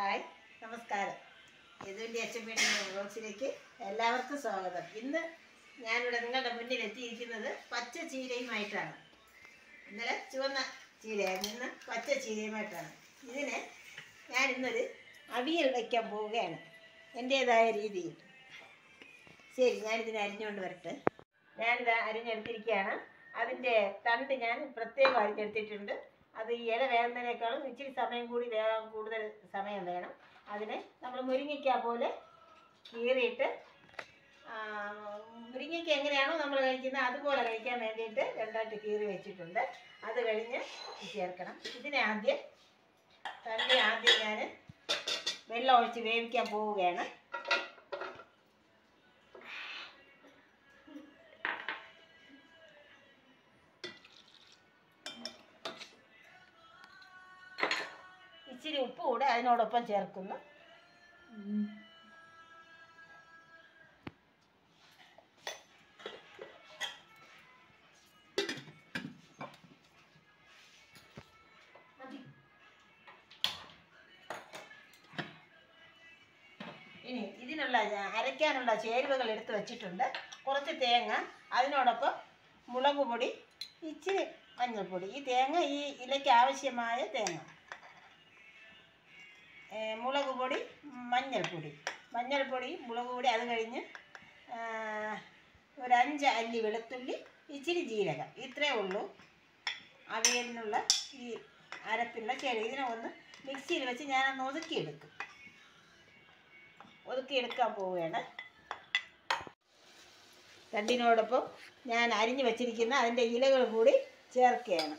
hi നമസ്കാരം യദുവിൻ്റെ അച്ഛമ്മയുടെ ബോക്സിലേക്ക് എല്ലാവർക്കും സ്വാഗതം ഇന്ന് ഞാനിവിടെ നിങ്ങളുടെ മുന്നിൽ എത്തിയിരിക്കുന്നത് പച്ച ചീരയുമായിട്ടാണ് ഇന്നലെ ചുവന്ന ചീരയായിരുന്നു ഇന്ന് പച്ച ചീരയുമായിട്ടാണ് ഇതിന് ഞാൻ ഇന്നൊരു അവിയൽ വയ്ക്കാൻ പോവുകയാണ് എൻ്റേതായ രീതിയിൽ ശരി ഞാനിതിനെ അരിഞ്ഞുകൊണ്ട് വരട്ടെ ഞാനിത് അരിഞ്ഞെടുത്തിരിക്കുകയാണ് അതിൻ്റെ തണ്ട് ഞാൻ പ്രത്യേകം അരിഞ്ഞെടുത്തിട്ടുണ്ട് അത് ഈ ഇല വേകുന്നതിനേക്കാളും ഇച്ചിരി സമയം കൂടി വേകാൻ കൂടുതൽ സമയം വേണം അതിന് നമ്മൾ മുരിങ്ങയ്ക്ക പോലെ കീറിയിട്ട് ആ, മുരിങ്ങയ്ക്ക എങ്ങനെയാണോ നമ്മൾ കഴിക്കുന്നത് അതുപോലെ കഴിക്കാൻ വേണ്ടിയിട്ട് രണ്ടായിട്ട് കീറി വെച്ചിട്ടുണ്ട് അത് കഴിഞ്ഞ് ചേർക്കണം ഇതിനെ ആദ്യം തള്ളി ആദ്യം ഞാൻ വെള്ളം ഒഴിച്ച് വേവിക്കാൻ പോവുകയാണ് ഇച്ചിരി ഉപ്പ് കൂടെ അതിനോടൊപ്പം ചേർക്കുന്നു ഇനി ഇതിനുള്ള അരയ്ക്കാനുള്ള ചേരുവകൾ എടുത്ത് വെച്ചിട്ടുണ്ട് കുറച്ച് തേങ്ങ അതിനോടൊപ്പം മുളക് പൊടി ഇച്ചിരി മഞ്ഞൾപ്പൊടി ഈ തേങ്ങ ഈ ഇലയ്ക്ക് ആവശ്യമായ തേങ്ങ ഏ, മുളക് പൊടി മഞ്ഞൾപ്പൊടി മഞ്ഞൾപ്പൊടി മുളക് പൊടി അത് കഴിഞ്ഞ് ആ, ഒരു അഞ്ച് അല്ലി വെളുത്തുള്ളി ഇച്ചിരി ജീരകം ഇത്രയേ ഉള്ളൂ അവിയലിനുള്ള ഈ അരപ്പിനുള്ള ചേരുവ ഇതിനെ ഒന്ന് മിക്സിയിൽ വെച്ച് ഞാനൊന്ന് ഒതുക്കിയെടുക്കും ഒതുക്കിയെടുക്കാൻ പോവുകയാണ് രണ്ടിനോടൊപ്പം ഞാൻ അരിഞ്ഞു വച്ചിരിക്കുന്ന അതിൻ്റെ ഇലകൾ കൂടി ചേർക്കുകയാണ്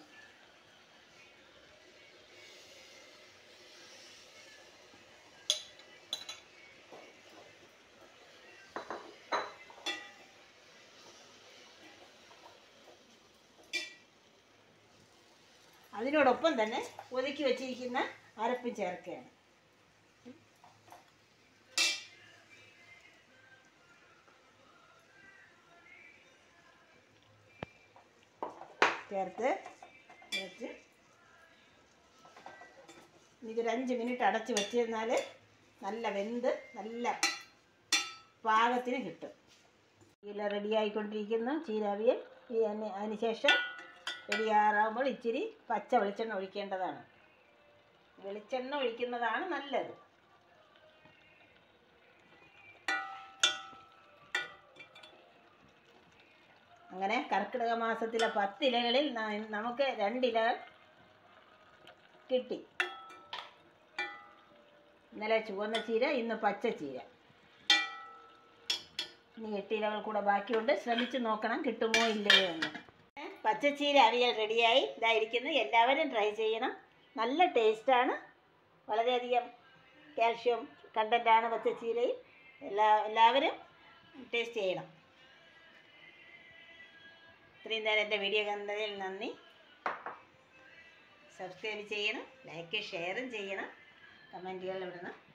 അതിനോടൊപ്പം തന്നെ ഒതുക്കി വച്ചിരിക്കുന്ന അരപ്പ് ചേർക്കുകയാണ് ചേർത്ത് വെച്ച് ഇതൊരു അഞ്ച് മിനിറ്റ് അടച്ച് വെച്ചിരുന്നാൽ നല്ല വെന്ത് നല്ല പാകത്തിന് കിട്ടും ഇല റെഡിയായിക്കൊണ്ടിരിക്കുന്നു ചീരാവിയൽ ഈ അതിന് അതിന് ശേഷം റെഡിയാറാകുമ്പോൾ ഇച്ചിരി പച്ച വെളിച്ചെണ്ണ ഒഴിക്കേണ്ടതാണ് വെളിച്ചെണ്ണ ഒഴിക്കുന്നതാണ് നല്ലത് അങ്ങനെ കർക്കിടക മാസത്തിലെ പത്ത് ഇലകളിൽ ന- നമുക്ക് രണ്ടിലകൾ കിട്ടി ഇന്നലെ ചുവന്ന ചീര ഇന്ന് പച്ച ചീര ഇനി എട്ട് ഇലകൾ കൂടെ ബാക്കിയുണ്ട് ശ്രമിച്ച് നോക്കണം കിട്ടുമോ ഇല്ലയോ എന്ന് ഏ, പച്ചച്ചീര അവിയൽ റെഡിയായി ഇതായിരിക്കുന്നു എല്ലാവരും ട്രൈ ചെയ്യണം നല്ല ടേസ്റ്റാണ് വളരെയധികം കാൽഷ്യം കണ്ടൻ്റാണ് പച്ചച്ചീരയിൽ എല്ലാ എല്ലാവരും ടേസ്റ്റ് ചെയ്യണം ഇത്രയും നേരം എൻ്റെ വീഡിയോ കണ്ടതിൽ നന്ദി സബ്സ്ക്രൈബ് ചെയ്യണം ലൈക്ക് ഷെയറും ചെയ്യണം കമൻറ്റുകൾ ഇടണം